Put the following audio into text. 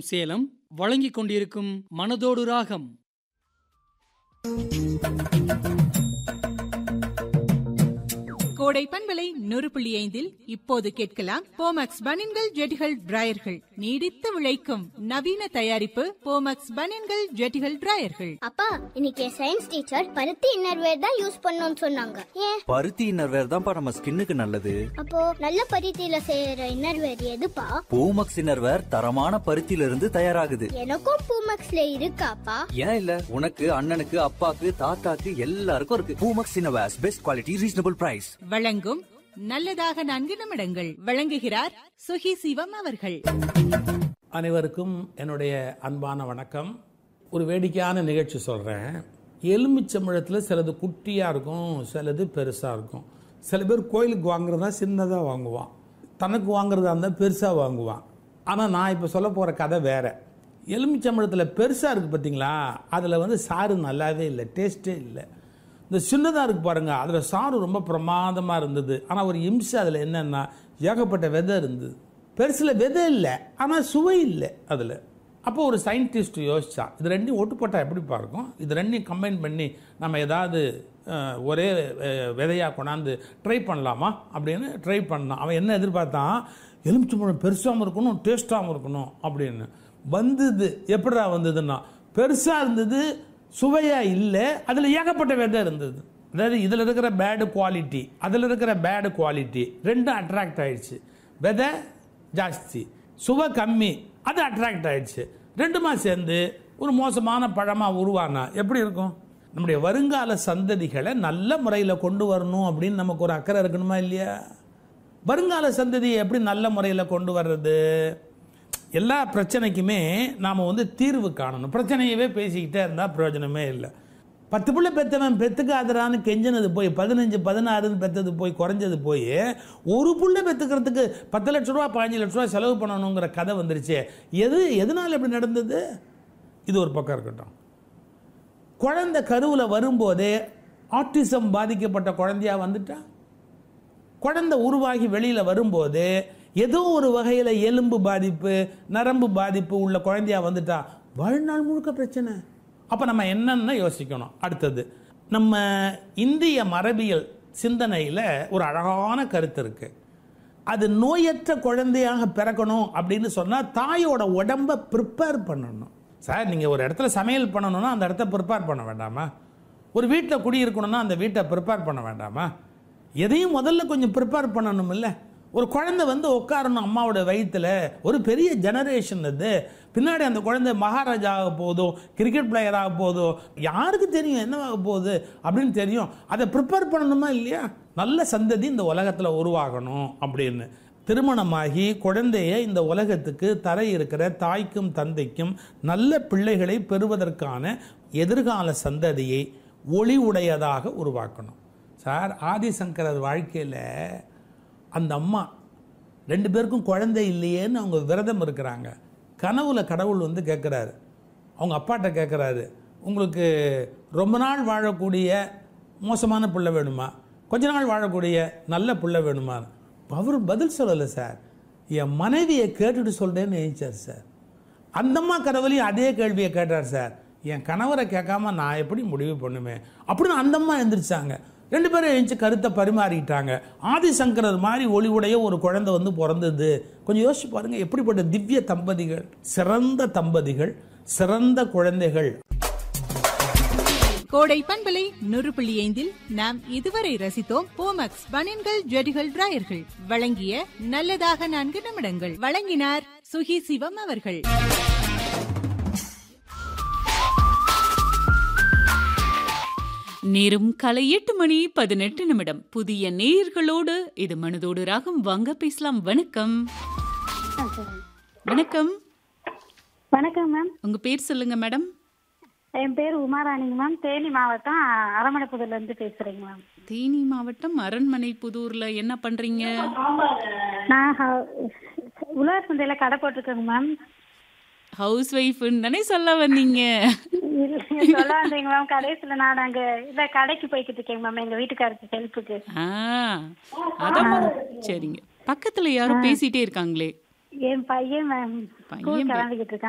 மற்றும் சேலம் வழங்கிக் கொண்டிருக்கும் மனதோடு ராகம் கோடை பண்பலை நூறு புள்ளி ஐந்தில் இப்போது கேட்கலாம் போமக்ஸ் பனின்கள் ஜெட்டிகள் டிராயர்கள் நீடித்து விளைக்கும் நவீன தயாரிப்பு போமக்ஸ் பனின்கள் ஜெட்டிகள் டிராயர்கள் அப்பா இன்னைக்கு சயின்ஸ் டீச்சர் பருத்தி இன்னர்வேர் தான் யூஸ் பண்ணணும்னு சொன்னாங்க ஏன் பருத்தி இன்னர்வேர் தான்ப்பா நம்ம ஸ்கின்னுக்கு நல்லது அப்போ நல்ல பருத்தியில செய்யற இன்னர்வேர் எதுப்பா பூமக்ஸ் இன்னர்வேர் தரமான பருத்தியில இருந்து தயாராகுது எனக்கும் பூமக்ஸ்ல இருக்காப்பா ஏன் இல்ல உனக்கு அண்ணனுக்கு அப்பாக்கு தாத்தாக்கு எல்லாருக்கும் இருக்கு Poomex innerwears best quality reasonable price வழங்கும் நல்லதாக நான்கு நிமிடங்கள் வழங்குகிறார் சுகி சிவம் அவர்கள் அனைவருக்கும் என்னுடைய அன்பான வணக்கம் ஒரு வேடிக்கையான நிகழ்ச்சி சொல்கிறேன் எலுமிச்சம்பழத்தில் சிலது குட்டியாக இருக்கும் சிலது பெருசாக இருக்கும் சில பேர் கோயிலுக்கு வாங்குறதா சின்னதாக வாங்குவான் தனக்கு வாங்குறதா இருந்தால் பெருசாக வாங்குவான் ஆனால் நான் இப்போ சொல்ல போகிற கதை வேற எலுமிச்சம்பழத்தில் பெருசாக இருக்குது பார்த்தீங்களா அதில் வந்து சாறு நல்லாவே இல்லை டேஸ்ட்டே இல்லை இந்த சின்னதாக இருக்கு பாருங்க அதில் சாறு ரொம்ப பிரமாதமாக இருந்தது ஆனால் ஒரு இம்சை அதில் என்னென்னா ஏகப்பட்ட விதை இருந்தது பெருசில் விதை இல்லை ஆனால் சுவை இல்லை அதில் அப்போ ஒரு சயின்டிஸ்ட் யோசிச்சான் இது ரெண்டையும் ஒட்டு போட்டால் எப்படி இருக்கும் இது ரெண்டையும் கம்பைன் பண்ணி நம்ம ஏதாவது அஹ், ஒரே அஹ், விதையா கொண்டாந்து ட்ரை பண்ணலாமா அப்படின்னு ட்ரை பண்ணான் அவன் என்ன எதிர்பார்த்தான் எலுமிச்சம்பழம் பெருசாகவும் இருக்கணும் டேஸ்ட்டாகவும் இருக்கணும் அப்படின்னு வந்தது எப்படிடா வந்ததுன்னா பெருசாக இருந்தது சுவையா இல்லை அதில் ஏகப்பட்ட விதை இருந்தது அதாவது இதில் இருக்கிற பேடு குவாலிட்டி அதில் இருக்கிற பேடு குவாலிட்டி ரெண்டும் அட்ராக்ட் ஆயிடுச்சு விதை ஜாஸ்தி சுவை கம்மி அது அட்ராக்ட் ஆயிடுச்சு ரெண்டுமா சேர்ந்து ஒரு மோசமான பழமாக உருவானா எப்படி இருக்கும் நம்முடைய வருங்கால சந்ததிகளை நல்ல முறையில் கொண்டு வரணும் அப்படின்னு நமக்கு ஒரு அக்கறை இருக்கணுமா இல்லையா வருங்கால சந்ததியை எப்படி நல்ல முறையில் கொண்டு வர்றது எல்லா பிரச்சனைக்குமே நாம் வந்து தீர்வு காணணும் பிரச்சனையவே பேசிக்கிட்டே இருந்தால் பிரயோஜனமே இல்லை பத்து பிள்ளை பெத்தவன் பெத்துக்காதரான்னு கெஞ்சினது போய் பதினஞ்சு பதினாறுன்னு பெத்தது போய் குறைஞ்சது போய் ஒரு புள்ள பெத்துக்கிறதுக்கு பத்து லட்ச ரூபா பதினஞ்சு லட்ச ரூபா செலவு பண்ணணுங்கிற கதை வந்துருச்சே எது எதனால் இப்படி நடந்தது இது ஒரு பக்கம் இருக்கட்டும் குழந்தை கருவில் வரும்போதே ஆட்டிசம் பாதிக்கப்பட்ட குழந்தையா வந்துட்டா குழந்தை உருவாகி வெளியில் வரும்போது ஏதோ ஒரு வகையில் எலும்பு பாதிப்பு நரம்பு பாதிப்பு உள்ள குழந்தையா வந்துட்டா வாழ்நாள் முழுக்க பிரச்சனை அப்போ நம்ம என்னென்ன யோசிக்கணும் அடுத்தது நம்ம இந்திய மரபியல் சிந்தனையில் ஒரு அழகான கருத்து இருக்கு அது நோயற்ற குழந்தையாக பிறக்கணும் அப்படின்னு சொன்னால் தாயோட உடம்பை ப்ரிப்பேர் பண்ணணும் சார் நீங்கள் ஒரு இடத்துல சமையல் பண்ணணும்னா அந்த இடத்த ப்ரிப்பேர் பண்ண வேண்டாமா ஒரு வீட்டில் குடியிருக்கணும்னா அந்த வீட்டை ப்ரிப்பேர் பண்ண வேண்டாமா எதையும் முதல்ல கொஞ்சம் ப்ரிப்பேர் பண்ணணும் இல்லை ஒரு குழந்தை வந்து உட்காரணும் அம்மாவோட வயித்துல ஒரு பெரிய ஜெனரேஷன் அது பின்னாடி அந்த குழந்தை மகாராஜா ஆக போதோ கிரிக்கெட் பிளேயர் ஆக போதோ யாருக்கு தெரியும் என்னவாக போகுது அப்படின்னு தெரியும் அதை ப்ரிப்பேர் பண்ணணுமா இல்லையா நல்ல சந்ததி இந்த உலகத்தில் உருவாகணும் அப்படின்னு திருமணமாகி குழந்தைய இந்த உலகத்துக்கு தர இருக்கிற தாய்க்கும் தந்தைக்கும் நல்ல பிள்ளைகளை பெறுவதற்கான எதிர்கால சந்ததியை ஒளி உடையதாக உருவாக்கணும் சார் ஆதிசங்கரர் வாழ்க்கையில் அந்த அம்மா ரெண்டு பேருக்கும் குழந்தை இல்லையேன்னு அவங்க விரதம் இருக்கிறாங்க கனவுல கடவுள் வந்து கேட்குறாரு அவங்க அப்பாட்ட கேட்குறாரு உங்களுக்கு ரொம்ப நாள் வாழக்கூடிய மோசமான பிள்ளை வேணுமா கொஞ்ச நாள் வாழக்கூடிய நல்ல பிள்ளை வேணுமா அவர் பதில் சொல்லலை சார் என் மனைவியை கேட்டுட்டு சொல்கிறேன்னு நினைச்சார் சார் அந்தம்மா கனவுலையும் அதே கேள்வியை கேட்டார் சார் என் கணவரை கேட்காம நான் எப்படி முடிவு பண்ணுவேன் அப்படின்னு அந்தம்மா எந்திரிச்சாங்க ரெண்டு பேரும் எழுந்துச்சு கருத்தை பரிமாறிக்கிட்டாங்க ஆதிசங்கரர் மாதிரி ஒளிவுடைய ஒரு குழந்தை வந்து பிறந்தது கொஞ்சம் யோசிச்சு பாருங்க எப்படிப்பட்ட திவ்ய தம்பதிகள் சிறந்த தம்பதிகள் சிறந்த குழந்தைகள் கோடை பண்பலை நூறு புள்ளி ஐந்தில் நாம் இதுவரை ரசித்தோம் போமக்ஸ் பனின்கள் ஜெட்டிகள் டிராயர்கள் வழங்கிய நல்லதாக நான்கு நிமிடங்கள் வழங்கினார் சுகி சிவம் அவர்கள் நேரும் கலை எட்டு மணி பதினெட்டு நிமிடம் புதிய நேயர்களோடு இது மனதோடு ராகம் வாங்க பேசலாம் வணக்கம் வணக்கம் வணக்கம் மேம் உங்க பேர் சொல்லுங்க மேடம் என் பேர் உமாராணிங்க மேம் தேனி மாவட்டம் அரமணைப்புதூர்ல இருந்து பேசுறேங்க மேம் தேனி மாவட்டம் அரண்மனை புதூர்ல என்ன பண்றீங்க நான் ஹ- உழவர் சந்தையில கடை போட்டிருக்கேங்க மேம் ஹவுஸ் ஒய்ஃப்னு தானே சொல்ல வந்தீங்க இல்ல, சொல்ல வந்தீங்க மேம் கடைசியில நான் அங்க இல்ல கடைக்கு போய்கிட்டு இருக்கேங்க மேம் எங்க வீட்டுக்காருக்கு ஹெல்ப்புக்கு ஆ அதான் சரிங்க பக்கத்துல யாரும் பேசிட்டே இருக்காங்களே என் பையன் மேம் பையன் ஸ்கூல் பே- கிளம்பிக்கிட்டு இருக்கான்